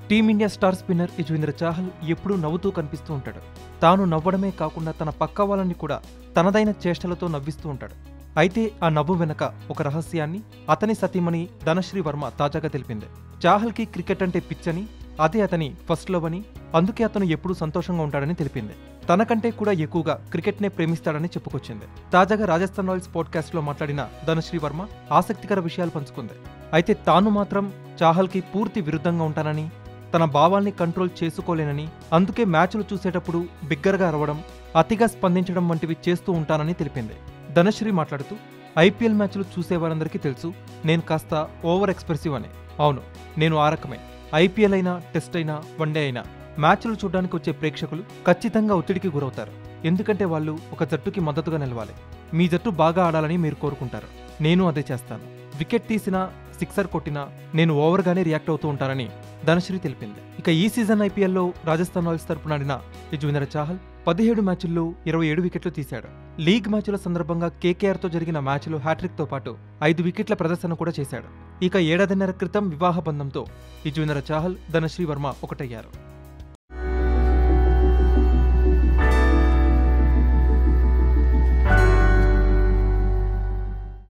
team India star spinner Yuzvendra Chahal ఎప్పుడూ నవ్వుతూ కనిపిస్తూ ఉంటాడు తాను నవ్వడమే కాకుండా తన పక్క వాళ్ళని కూడా తనదైన చేష్టలతో నవ్విస్తూ ఉంటాడు అయితే ఆ నవ్వు వెనక ఒక రహస్యాన్ని అతని సతీమణి ధనశ్రీ వర్మ తాజాగా తెలిపింది చాహల్కి క్రికెట్ అంటే పిచ్చని అదే అతని ఫస్ట్ లవ్ అని అందుకే అతను ఎప్పుడూ సంతోషంగా ఉంటాడని తెలిపింది తనకంటే కూడా ఎక్కువగా క్రికెట్నే ప్రేమిస్తాడని చెప్పుకొచ్చింది తాజాగా రాజస్థాన్ రాయల్స్ పాడ్కాస్ట్లో మాట్లాడిన ధనశ్రీ వర్మ ఆసక్తికర విషయాలు పంచుకుంది అయితే తాను మాత్రం చాహల్కి పూర్తి విరుద్ధంగా ఉంటానని తన భావాల్ని కంట్రోల్ చేసుకోలేనని అందుకే మ్యాచ్లు చూసేటప్పుడు బిగ్గరగా అరవడం అతిగా స్పందించడం వంటివి చేస్తూ ఉంటానని తెలిపింది ధనశ్రీ మాట్లాడుతూ ఐపీఎల్ మ్యాచ్లు చూసేవారందరికీ తెలుసు నేను కాస్త ఓవర్ ఎక్స్ప్రెసివ్ అని అవును నేను ఆ రకమే ఐపీఎల్ అయినా టెస్ట్ అయినా వన్డే అయినా మ్యాచ్లు చూడడానికి వచ్చే ప్రేక్షకులు ఖచ్చితంగా ఒత్తిడికి గురవుతారు ఎందుకంటే వాళ్ళు ఒక జట్టుకి మద్దతుగా నిలవాలి మీ జట్టు బాగా ఆడాలని మీరు కోరుకుంటారు నేను అదే చేస్తాను వికెట్ తీసినా సిక్సర్ కొట్టినా నేను ఓవర్గానే రియాక్ట్ అవుతూ ఉంటానని ధనశ్రీ తెలిపింది ఇక ఈ సీజన్ ఐపీఎల్లో రాజస్థాన్ రాయల్స్ తరపున ఆడిన యజ్వేంద్ర చాహల్ పదిహేడు మ్యాచుల్లో ఇరవై ఏడు వికెట్లు తీశాడు లీగ్ మ్యాచ్ల సందర్భంగా కేకేఆర్తో జరిగిన మ్యాచ్లో హ్యాట్రిక్తో పాటు ఐదు వికెట్ల ప్రదర్శన కూడా చేశాడు ఇక ఏడాదిన్నర క్రితం వివాహ బంధంతో యజ్వేంద్ర చాహల్ ధనశ్రీ వర్మ ఒకటయ్యారు